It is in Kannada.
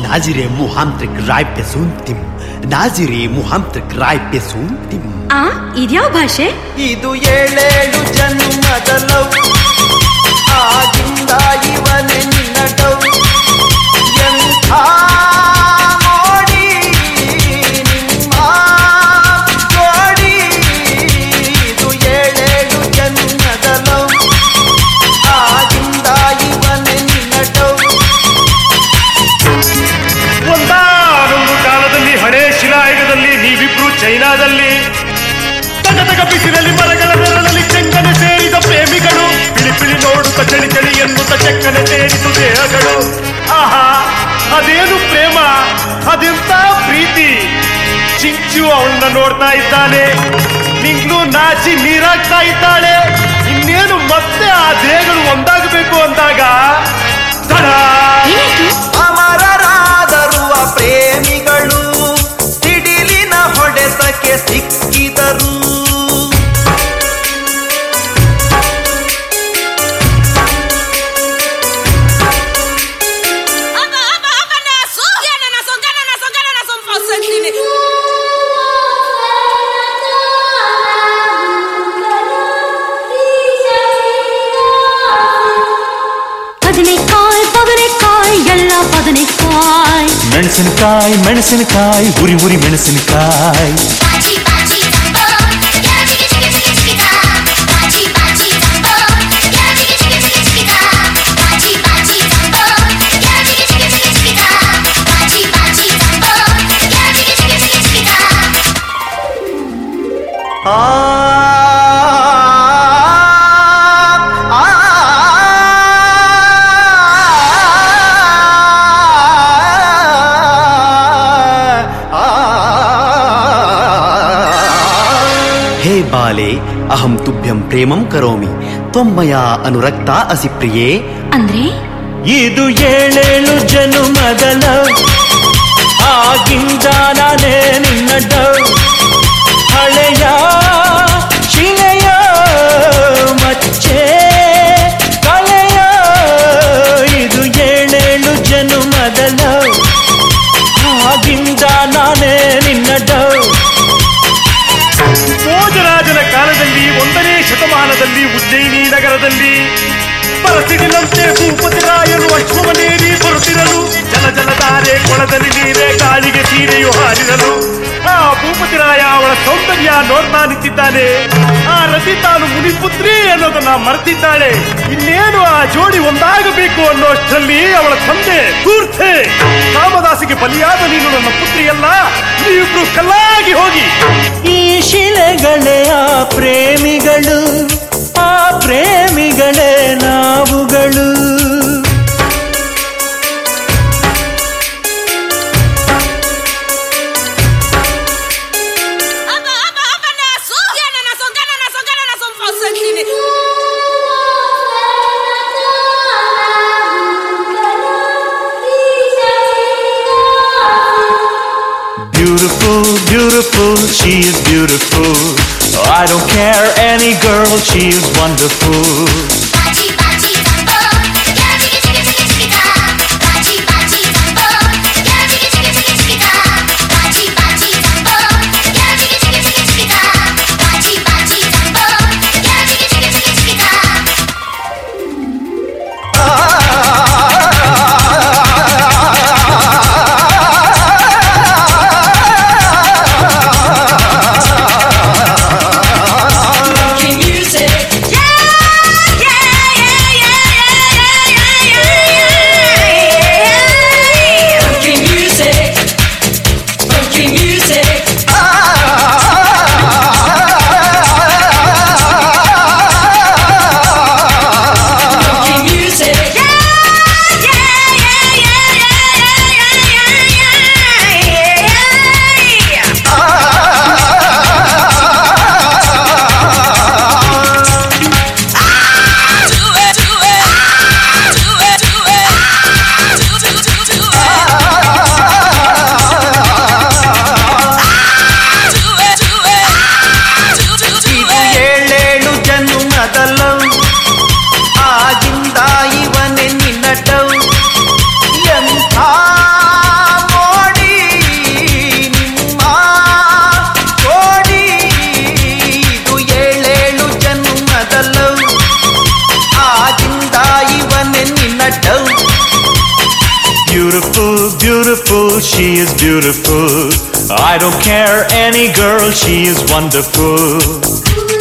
नाजिरे मुहांत्रिक राय पे सुंतिम नाजिरे मुहांत्रिक राय पे सुंतिम ಆ ಇದ್ಯಾವ ಭಾಷೆ ಇದು ಏಳೇಳು ಜನ್ಮದ ಲವ್ ಆಗಿಂದ ಇವನೇ ನಿನ್ನ ಡವ್ ಎಂಥ ಮೋಡಿ ನಿಮ್ಮ ಜೋಡಿ ಇದು ಏಳೇಳು ಜನ್ಮದ ಲವ್ ಆಗಿಂದ ಇವನೇ ನಿನ್ನ ಡವ್ ಒಂದಾನೊಂದು ಕಾಲದಲ್ಲಿ ಹಳೆ ಶಿಲಾಯುಗದಲ್ಲಿ ನೀವಿಬ್ರು ಚೈನಾದಲ್ಲಿ ತಗ ತಗ ಬಿಸಿಲಲ್ಲಿ ಮರಗಳ ನೆರಳಲ್ಲಿ ಚೆಂಗನೆ ಸೇರಿದ ಪ್ರೇಮಿಗಳು ಪಿಳಿ ಪಿಳಿ ನೋಡುತ್ತ ಚಳಿ ಚಳಿ ಎನ್ನುತ್ತ ಚೆಕ್ಕನೆ ಸೇರಿತು ದೇಹಗಳು ಆಹಾ ಅದೇನು ಪ್ರೇಮ ಅದೆಂತ ಪ್ರೀತಿ ಚಿಂಚು ಅವಳನ್ನ ನೋಡ್ತಾ ಇದ್ದಾನೆ ನಿಂಗ್ಲು ನಾಚಿ ನೀರಾಗ್ತಾ ಇದ್ದಾಳೆ ಇನ್ನೇನು ಮತ್ತೆ ಆ ದೇಹಗಳು ಒಂದಾಗಬೇಕು ಅಂದಾಗ ತಡ ಏನಾಯ್ತು ಅಮರರಾದರು ಆ ಪ್ರೇಮಿಗಳು ಸಿಡಿಲಿನ ಹೊಡೆತಕ್ಕೆ ಸಿಕ್ಕಿದರು Aba, aba, aba na sugana na songana na songana na som fasetini. ಬದನೆಕಾಯಿ ಬದನೆಕಾಯಿ ಎಲ್ಲ ಬದನೆಕಾಯಿ ಮೆಣಸಿನಕಾಯಿ ಮೆಣಸಿನಕಾಯಿ ಹುರಿ ಹುರಿ ಮೆಣಸಿನಕಾಯಿ 바지 바지 덤보 야 지기 지기 지기 지기다 바지 바지 덤보 야 지기 지기 지기 지기다 바지 바지 덤보 야 지기 지기 지기 지기다 바지 바지 덤보 야 지기 지기 지기 지기다 ಆ ಆ, ಆ, हे बाले अहम तुभ्यं प्रेमं करोमि त्वं मया अनुरक्ता असि प्रिये ಅಂದ್ರೆ ಇದು ಏಳೇಳು ಜನುಮದಲ ಆಗಿಂದ ನಾನೇ ನಿನ್ನ ಡವ್ ಹಳೆಯ ಶಿಲೆಯ ಮಚ್ಚೆ ಕಲೆಯ ಇದು ಏಳೇಳು ಜನುಮದಲ ಆಗಿಂದ ನಾನೇ ನಿನ್ನ ಡವ್ ಭೋಜರಾಜನ ಕಾಲದಲ್ಲಿ ಒಂದನೇ ಶತಮಾನದಲ್ಲಿ ಉಜ್ಜಯಿನಿ ನಗರದಲ್ಲಿ ಬರಸಿಡಿನಂತೆ ಭೂಪತಿರಾಯರು ಅಶ್ವಮನೇರಿ ಬರುತ್ತಿರಲು ಜಲ ಜಲಧಾರೆ ಕೊಳದಲ್ಲಿ ನೀರೇ ಗಾಳಿಗೆ ಸೀರೆಯು ಹಾರಿರಲು ಆ ಭೂಪತಿರಾಯ ಅವಳ ಸೌಂದರ್ಯ ನೋಡ್ತಾ ನಿಂತಿದ್ದಾನೆ ಆ ರತಿ ತಾನು ಮುನಿಪುತ್ರಿ ಅನ್ನೋದನ್ನ ಮರೆತಿದ್ದಾಳೆ ಇನ್ನೇನು ಆ ಜೋಡಿ ಒಂದಾಗಬೇಕು ಅನ್ನೋಷ್ಟರಲ್ಲಿ ಅವಳ ತಂದೆ ಕೂರ್ತೆ ಕಾಮದಾಸಿಗೆ ಬಲಿಯಾದ ನೀನು ನನ್ನ ಪುತ್ರಿಯಲ್ಲ ನೀವಿಬ್ರು ಕಲ್ಲಾಗಿ ಹೋಗಿ ಈ ಶಿಲೆಗಳೇ ಆ ಪ್ರೇಮಿಗಳು ಆ ಪ್ರೇಮಿಗಳೇ ನಾವುಗಳು Aba, aba, aba na sugana na songana na songana na som fasetini. Beautiful, beautiful, she is beautiful. I don't care any girl, she is wonderful. 바지 바지 덤보 야 지기 지기 지기 지기다 바지 바지 덤보 야 지기 지기 지기 지기다 바지 바지 덤보 야 지기 지기 지기 지기다 바지 바지 덤보 야 지기 지기 지기 지기다 Yeah, yeah, beautiful, she is beautiful. I don't care any girl, she is wonderful.